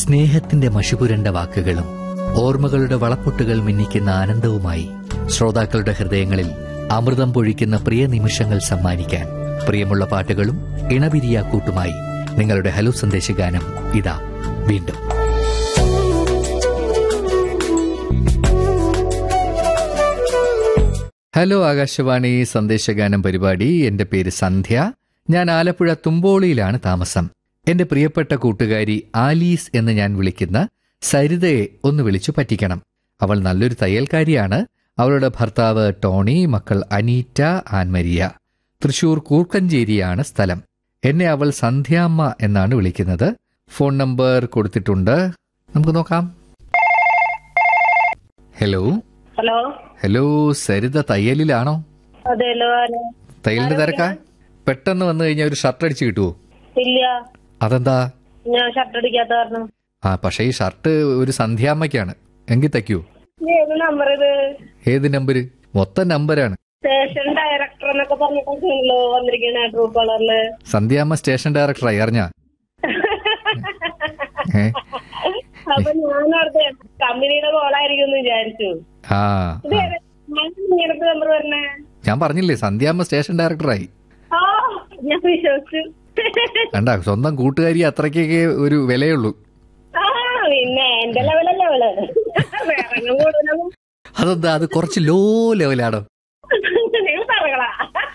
സ്നേഹത്തിന്റെ മഷിപുരണ്ട വാക്കുകളും ഓർമ്മകളുടെ വളപ്പൊട്ടുകൾ മിന്നിക്കുന്ന ആനന്ദവുമായി ശ്രോതാക്കളുടെ ഹൃദയങ്ങളിൽ അമൃതം പൊഴിക്കുന്ന പ്രിയ നിമിഷങ്ങൾ സമ്മാനിക്കാൻ പ്രിയമുള്ള പാട്ടുകളും ഇണപിരിയാക്കൂട്ടുമായി നിങ്ങളുടെ ഹലോ സന്ദേശഗാനം ഇതാ വീണ്ടും ഹലോ ആകാശവാണി സന്ദേശഗാനം പരിപാടി എന്റെ പേര് സന്ധ്യ ഞാൻ ആലപ്പുഴ തുമ്പോളിയിലാണ് താമസം എന്റെ പ്രിയപ്പെട്ട കൂട്ടുകാരി ആലീസ് എന്ന് ഞാൻ വിളിക്കുന്ന സരിതയെ ഒന്ന് വിളിച്ചു പറ്റിക്കണം അവൾ നല്ലൊരു തയ്യൽക്കാരിയാണ് അവളുടെ ഭർത്താവ് ടോണി മക്കൾ അനീറ്റ ആൻമരിയ തൃശൂർ കൂർക്കഞ്ചേരിയാണ് സ്ഥലം എന്നെ അവൾ സന്ധ്യാമ്മ എന്നാണ് വിളിക്കുന്നത് ഫോൺ നമ്പർ കൊടുത്തിട്ടുണ്ട് നമുക്ക് നോക്കാം ഹലോ ഹലോ ഹലോ സരിത തയ്യലിലാണോ അതെല്ലോ തയ്യലിന്റെ തിരക്കാ പെട്ടെന്ന് വന്നു കഴിഞ്ഞാൽ ഒരു ഷർട്ട് അടിച്ച് കിട്ടുമോ ഇല്ല അതെന്താ ഞാൻ ഷർട്ട് അടിക്കാത്ത കാരണം ആ പക്ഷേ ഈ ഷർട്ട് ഒരു സന്ധ്യാമ്മയ്ക്കാണ് എങ്കിൽ തയ്ക്കൂ ഏത് നമ്പർ ഇത് ഏത് നമ്പര് മൊത്തം നമ്പരാണ് സ്റ്റേഷൻ ഡയറക്ടർ എന്നൊക്കെ പറഞ്ഞിട്ടല്ലോ വന്നിരിക്കണ ട്രൂ കളറില് സന്ധ്യാമ്മ സ്റ്റേഷൻ ഡയറക്ടറായി അറിഞ്ഞ ഏ അപ്പൊ ഞാൻ അടുത്ത് കമ്പനിയുടെ കോളായിരിക്കും എന്ന് വിചാരിച്ചു ആ ഇത് ഏത്? ഞാൻ ഇങ്ങനത്തെ നമ്പർ പറഞ്ഞേ ഞാൻ പറഞ്ഞില്ലേ സന്ധ്യാമ്മ സ്റ്റേഷൻ ഡയറക്ടറായി ആ ഞാൻ വിശ്വസിച്ചു കണ്ട സ്വന്തം കൂട്ടുകാരി അത്രയ്ക്കൊക്കെ ഒരു വിലയുള്ളൂ ആ പിന്നെ എന്റെ ലെവലല്ലേ അവള് വേറെ കൂടുതലൊന്നും അതെന്താ അത് കുറച്ച് ലോ ലെവലാണോ നിങ്ങൾ പറകളാ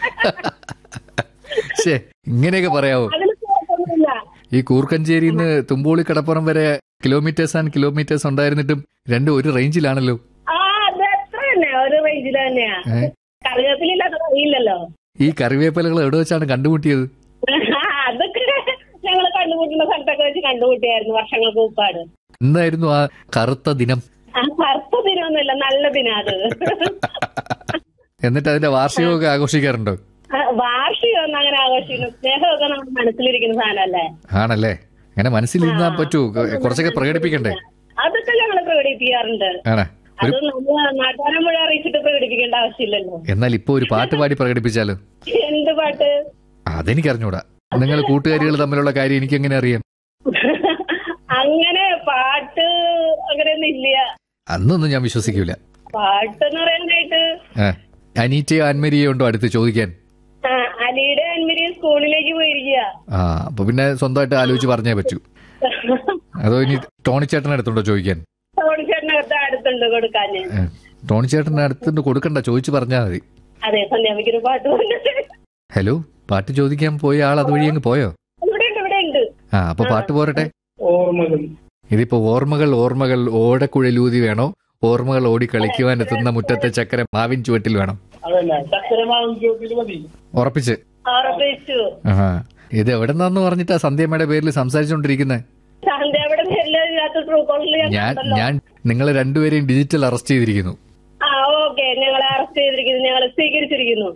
ശേ ഇങ്ങനെയൊക്കെ പറയാവോ അതിന് കുഴപ്പമൊന്നുമില്ല ഈ കൂർക്കഞ്ചേരിയിൽ നിന്ന് തുമ്പോളി കടപ്പുറം വരെ കിലോമീറ്റേഴ്സ് ആൻഡ് കിലോമീറ്റേഴ്സ് ഉണ്ടായിരുന്നിട്ടും രണ്ടും ഒരു റേഞ്ചിലാണല്ലോ ആ അത് എത്ര തന്നെ ഒരു റേഞ്ചിൽ തന്നെയാ ഏ? കറിവേപ്പിലില്ലാത്ത അറിയില്ലല്ലോ ഈ കറിവേപ്പിലകൾ എവിടെ വെച്ചാണ് കണ്ടുമുട്ടിയത് അതൊക്കെ ഞങ്ങൾ കണ്ടുമുട്ടുന്ന സ്ഥലത്തൊക്കെ വെച്ച് കണ്ടുമുട്ടിയായിരുന്നു വർഷങ്ങൾക്ക് മുമ്പാട് എന്തായിരുന്നു ആ കറുത്ത ദിനം ആ കറുത്ത ദിനമൊന്നുമില്ല നല്ല ദിനം അത് എന്നിട്ട് അതിന്റെ വാർഷികമൊക്കെ ആഘോഷിക്കാറുണ്ടോ ആ, വാർഷികം ഒന്നും അങ്ങനെ ആഘോഷിക്കുന്നു സ്നേഹമൊക്കെ നമ്മുടെ മനസ്സിലിരിക്കുന്ന സാധനമല്ലേ ആണല്ലേ അങ്ങനെ മനസ്സിലിരുന്നാ പറ്റൂ കുറച്ചൊക്കെ പ്രകടിപ്പിക്കണ്ടേ അതൊക്കെ ഞങ്ങൾ പ്രകടിപ്പിക്കാറുണ്ട് ആണ് അത് നമ്മൾ നാട്ടുകാരെ മുഴുവൻ അറിയിച്ചിട്ട് പ്രകടിപ്പിക്കേണ്ട ആവശ്യമില്ലല്ലോ എന്നാൽ ഇപ്പൊ ഒരു പാട്ട് പാടി പ്രകടിപ്പിച്ചാലോ എന്ത് പാട്ട് അതെനിക്ക് അറിഞ്ഞൂടാ നിങ്ങൾ കൂട്ടുകാരികൾ തമ്മിലുള്ള കാര്യം എനിക്ക് എങ്ങനെ അറിയാം അങ്ങനെ പാട്ട് അങ്ങനെയൊന്നും ഇല്ല അന്നൊന്നും ഞാൻ വിശ്വസിക്കൂല പാട്ട് എന്ന് പറയാനായിട്ട് ആ, അനീറ്റയോ അൻമരിയോ ഉണ്ടോ അടുത്ത് ചോദിക്കാൻ ആ, അലിയുടെ അൻമരി സ്കൂളിലേക്ക് പോയിരിക്കുക ആ അപ്പൊ പിന്നെ സ്വന്തമായിട്ട് ആലോചിച്ച് പറഞ്ഞേ പറ്റൂ അതോ ഇനി ടോണിച്ചേട്ടൻ്റെ അടുത്തുണ്ടോ ചോദിക്കാൻ ഓടിച്ചേട്ടനകത്ത് അടുത്തുണ്ട് കൊടുക്കാന് ഏ, ടോണിച്ചേട്ടൻ്റെ അടുത്തുണ്ട് കൊടുക്കണ്ട ചോദിച്ചു പറഞ്ഞാൽ മതി അതെ സന്ധ്യാമിക്കൊരു പാട്ട് വന്നിട്ട് ഹലോ പാട്ട് ചോദിക്കാൻ പോയ ആൾ അതുവഴി അങ്ങ് പോയോ ഇവിടെ ഉണ്ട് ഇവിടെ ഉണ്ട് ആ അപ്പൊ പാട്ട് പോരട്ടെ ഓർമ്മകൾ ഇതിപ്പോ ഓർമ്മകൾ ഓർമ്മകൾ ഓടക്കുഴലൂതി വേണോ ഓർമ്മകൾ ഓടി കളിക്കുവാൻ എത്തുന്ന മുറ്റത്തെ ചക്കര മാവിൻ ചുവട്ടിൽ വേണം അതല്ല ചക്കരമാവും ചോദ്യത്തിൽ മതി ഉറപ്പിച്ച് ഉറപ്പിച്ചു ആഹാ ഇത് എവിടെ നിന്നാന്ന് പറഞ്ഞിട്ടാ സന്ധ്യമ്മയുടെ പേരിൽ സംസാരിച്ചുകൊണ്ടിരിക്കുന്നത് സന്ധ്യ അവിടെ ഇതിനകത്ത് ട്രൂ കോളിൽ ഞാൻ ഞാൻ കണ്ടല്ലോ. ഞാൻ നിങ്ങളെ രണ്ടുപേരെയും ഡിജിറ്റൽ അറസ്റ്റ് ചെയ്തിരിക്കുന്നു ആ ഓക്കെ ഞങ്ങളെ അറസ്റ്റ് ചെയ്തിരിക്കുന്നു ഞങ്ങളെ സ്വീകരിച്ചിരിക്കുന്നു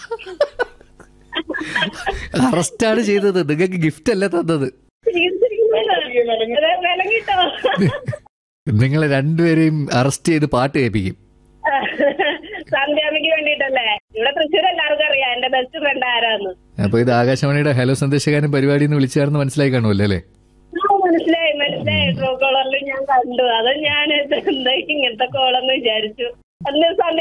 അറസ്റ്റാണ് ചെയ്തത് നിങ്ങൾക്ക് ഗിഫ്റ്റ് അല്ല തന്നത് സ്വീകരിച്ചിരിക്കുന്നു അതെ, വിലങ്ങിട്ടോ നിങ്ങളെ രണ്ടുപേരെയും അറസ്റ്റ് ചെയ്ത് പാട്ട് കേൾപ്പിക്കും സന്ധ്യാമിക്ക് വേണ്ടിട്ടല്ലേ ഇവിടെ തൃശ്ശൂർ എല്ലാവർക്കും അറിയാം എന്റെ ബെസ്റ്റ് ഫ്രണ്ട് ആരാന്ന് അപ്പൊ ഇത് ആകാശവാണിയുടെ ഹലോ സന്ദേശകാരൻ പരിപാടി എന്ന് വിളിച്ചാണെന്ന് മനസ്സിലായി കാണുമല്ലോ അല്ലേ ആ, മനസ്സിലായി മനസ്സിലായി ട്രൂ കോളറിൽ ഞാൻ കണ്ടു അത് ഞാൻ എന്താ ഇങ്ങനത്തെ കോളെന്ന് വിചാരിച്ചു അന്ന് സന്ധ്യ